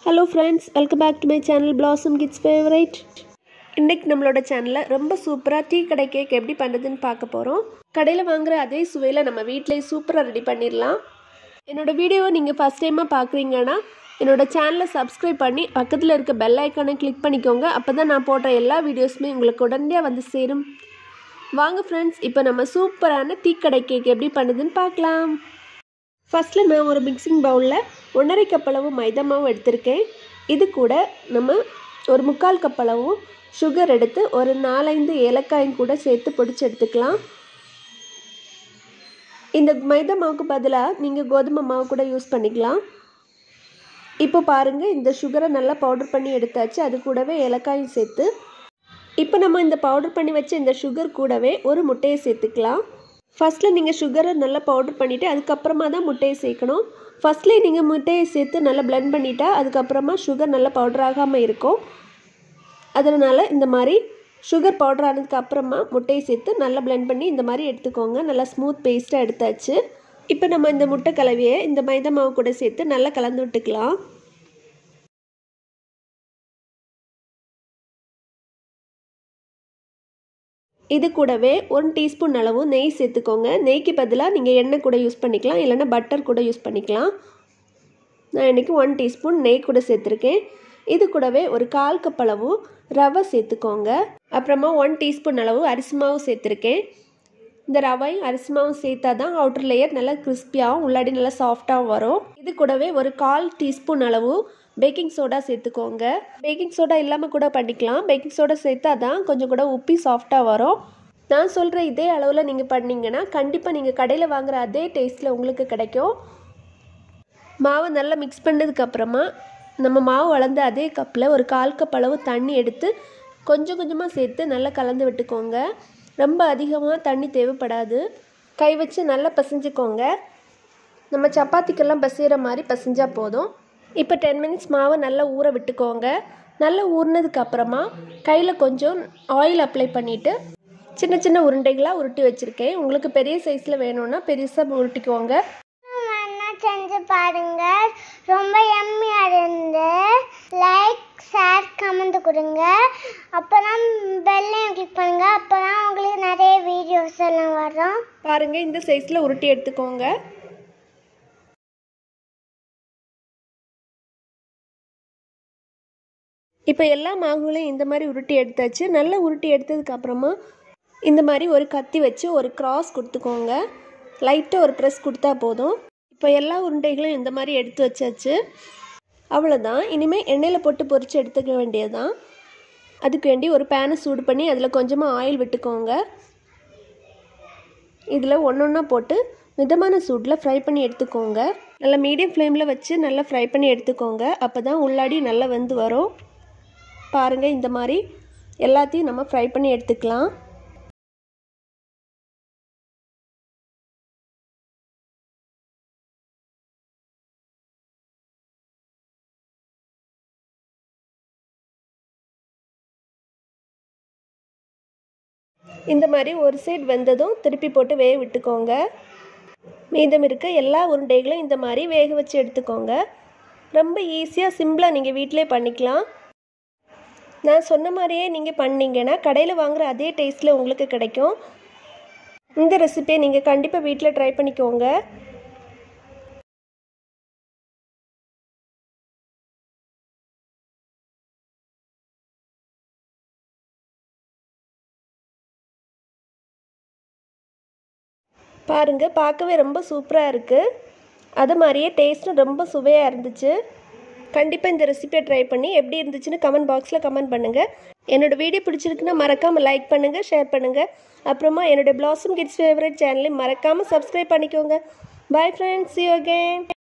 hello friends welcome back to my channel Blossom Kids favourite இன்றைக்கி நம்மளோட சேனலில் ரொம்ப சூப்பராக டீ கடை கேக் எப்படி பண்ணுறதுன்னு பார்க்க போகிறோம் கடையில் வாங்குற அதே சுவையில் நம்ம வீட்டிலேயே சூப்பராக ரெடி பண்ணிடலாம் என்னோட வீடியோவை நீங்கள் ஃபஸ்ட் டைமாக பார்க்குறீங்கன்னா என்னோட சேனலை சப்ஸ்கிரைப் பண்ணி பக்கத்தில் இருக்க பெல் ஐக்கானை கிளிக் பண்ணிக்கோங்க அப்போ தான் நான் போடுற எல்லா வீடியோஸுமே உங்களுக்கு உடனடியாக வந்து சேரும் வாங்க ஃப்ரெண்ட்ஸ் இப்போ நம்ம சூப்பரான டீ கடை கேக் எப்படி பண்ணுதுன்னு பார்க்கலாம் ஃபஸ்ட்டில் நான் ஒரு மிக்சிங் பவுலில் ஒன்றரை கப் அளவு மைதா மாவு எடுத்திருக்கேன் இது கூட நம்ம ஒரு முக்கால் கப் அளவு சுகர் எடுத்து ஒரு நாலஞ்சு ஏலக்காயும் கூட சேர்த்து பொடிச்சு எடுத்துக்கலாம் இந்த மைதா மாவுக்கு பதிலாக நீங்கள் கோதுமை மாவு கூட யூஸ் பண்ணிக்கலாம் இப்போ பாருங்கள் இந்த சுகரை நல்லா பவுடர் பண்ணி எடுத்தாச்சு அது கூடவே ஏலக்காயும் சேர்த்து இப்போ நம்ம இந்த பவுடர் பண்ணி வச்ச இந்த சுகர் கூடவே ஒரு முட்டையை சேர்த்துக்கலாம் ஃபஸ்ட்டில் நீங்கள் சுகரை நல்லா பவுடர் பண்ணிவிட்டு அதுக்கப்புறமா தான் முட்டையை சேர்க்கணும் ஃபஸ்ட்லேயே நீங்கள் முட்டையை சேர்த்து நல்லா பிளெண்ட் பண்ணிட்டா அதுக்கப்புறமா சுகர் நல்லா பவுடர் ஆகாமல் இருக்கும் அதனால் இந்த மாதிரி சுகர் பவுடர் ஆனதுக்கு அப்புறமா முட்டையை சேர்த்து நல்லா பிளெண்ட் பண்ணி இந்த மாதிரி எடுத்துக்கோங்க நல்லா ஸ்மூத் பேஸ்ட்டாக எடுத்தாச்சு இப்போ நம்ம இந்த முட்டை கலவையை இந்த மைதா மாவு கூட சேர்த்து நல்லா கலந்து விட்டுக்கலாம் இது கூடவே ஒன் டீஸ்பூன் அளவு நெய் சேர்த்துக்கோங்க நெய்க்கு பதிலாக நீங்கள் எண்ணெய் கூட யூஸ் பண்ணிக்கலாம் இல்லைன்னா பட்டர் கூட யூஸ் பண்ணிக்கலாம் நான் இன்றைக்கி ஒன் டீஸ்பூன் நெய் கூட சேர்த்துருக்கேன் இது கூடவே ஒரு கால் கப் அளவு ரவை சேர்த்துக்கோங்க அப்புறமா ஒன் டீஸ்பூன் அளவு அரிசி மாவு சேர்த்துருக்கேன் இந்த ரவையும் அரிசி மாவும் சேர்த்தா தான் அவுட்டர் லேயர் நல்லா கிறிஸ்பியாகவும் உள்ளாடி நல்லா சாஃப்டாகவும் வரும் இது கூடவே ஒரு கால் டீஸ்பூன் அளவு பேக்கிங் சோடா சேர்த்துக்கோங்க பேக்கிங் சோடா இல்லாமல் கூட பண்ணிக்கலாம் பேக்கிங் சோடா சேர்த்தா தான் கொஞ்சம் கூட உப்பி சாஃப்டாக வரும் நான் சொல்கிற இதே அளவில் நீங்கள் பண்ணிங்கன்னா கண்டிப்பாக நீங்கள் கடையில் வாங்குகிற அதே டேஸ்ட்டில் உங்களுக்கு கிடைக்கும் மாவை நல்லா மிக்ஸ் பண்ணதுக்கப்புறமா நம்ம மாவு வளர்ந்த அதே கப்பில் ஒரு கால் கப் அளவு தண்ணி எடுத்து கொஞ்சம் கொஞ்சமாக சேர்த்து நல்லா கலந்து விட்டுக்கோங்க ரொம்ப அதிகமாக தண்ணி தேவைப்படாது கை வச்சு நல்லா பசைஞ்சுக்கோங்க நம்ம சப்பாத்திக்கெல்லாம் பசைகிற மாதிரி பசைஞ்சால் போதும் இப்போ டென் மினிட்ஸ் மாவை நல்லா ஊற விட்டுக்கோங்க நல்லா ஊறினதுக்கு அப்புறமா கையில் கொஞ்சம் ஆயில் அப்ளை பண்ணிவிட்டு சின்ன சின்ன உருண்டைகளாக உருட்டி வச்சுருக்கேன் உங்களுக்கு பெரிய சைஸில் வேணும்னா பெருசாக உருட்டிக்கோங்க வேணா செஞ்சு பாருங்க ரொம்ப எம்மியா இருந்து லைக் ஷேர் கமெண்ட் கொடுங்க அப்பதான் பெல்லையும் கிளிக் பண்ணுங்க அப்பதான் உங்களுக்கு நிறைய வீடியோஸ் எல்லாம் வரும் பாருங்கள் இந்த சைஸில் உருட்டி எடுத்துக்கோங்க இப்போ எல்லா மாவுகளையும் இந்த மாதிரி உருட்டி எடுத்தாச்சு நல்லா உருட்டி எடுத்ததுக்கு அப்புறமா இந்த மாதிரி ஒரு கத்தி வச்சு ஒரு கிராஸ் கொடுத்துக்கோங்க லைட்டாக ஒரு ப்ரெஸ் கொடுத்தா போதும் இப்போ எல்லா உருண்டைகளும் இந்த மாதிரி எடுத்து வச்சாச்சு அவ்வளோதான் இனிமேல் எண்ணெயில் போட்டு பொரித்து எடுத்துக்க வேண்டியது தான் அதுக்கு வேண்டி ஒரு பேனை சூடு பண்ணி அதில் கொஞ்சமாக ஆயில் விட்டுக்கோங்க இதில் ஒன்று ஒன்றா போட்டு மிதமான சூட்டில் ஃப்ரை பண்ணி எடுத்துக்கோங்க நல்லா மீடியம் ஃப்ளேமில் வச்சு நல்லா ஃப்ரை பண்ணி எடுத்துக்கோங்க அப்போ தான் உள்ளாடி நல்லா வெந்து வரும் பாருங்கள் இந்த மாதிரி எல்லாத்தையும் நம்ம ஃப்ரை பண்ணி எடுத்துக்கலாம் இந்த மாதிரி ஒரு சைடு வெந்ததும் திருப்பி போட்டு வேக விட்டுக்கோங்க மீதம் இருக்க எல்லா உருண்டைகளும் இந்த மாதிரி வேக வச்சு எடுத்துக்கோங்க ரொம்ப ஈஸியாக சிம்பிளாக நீங்கள் வீட்டிலே பண்ணிக்கலாம் நான் சொன்ன மாதிரியே நீங்கள் பண்ணீங்கன்னா கடையில் வாங்குகிற அதே டேஸ்ட்டில் உங்களுக்கு கிடைக்கும் இந்த ரெசிபியை நீங்கள் கண்டிப்பாக வீட்டில் ட்ரை பண்ணிக்கோங்க பாருங்கள் பார்க்கவே ரொம்ப சூப்பராக இருக்குது அது மாதிரியே டேஸ்ட்டும் ரொம்ப சுவையாக இருந்துச்சு கண்டிப்பாக இந்த ரெசிபியை ட்ரை பண்ணி எப்படி இருந்துச்சுன்னு கமெண்ட் பாக்ஸில் கமெண்ட் பண்ணுங்கள் என்னோடய வீடியோ பிடிச்சிருக்குன்னா மறக்காமல் லைக் பண்ணுங்கள் ஷேர் பண்ணுங்கள் அப்புறமா என்னுடைய பிளாசம் கிட்ஸ் ஃபேவரட் சேனலையும் மறக்காமல் சப்ஸ்கிரைப் பண்ணிக்கோங்க பாய் ஃப்ரெண்ட்ஸ் யூ அகேன்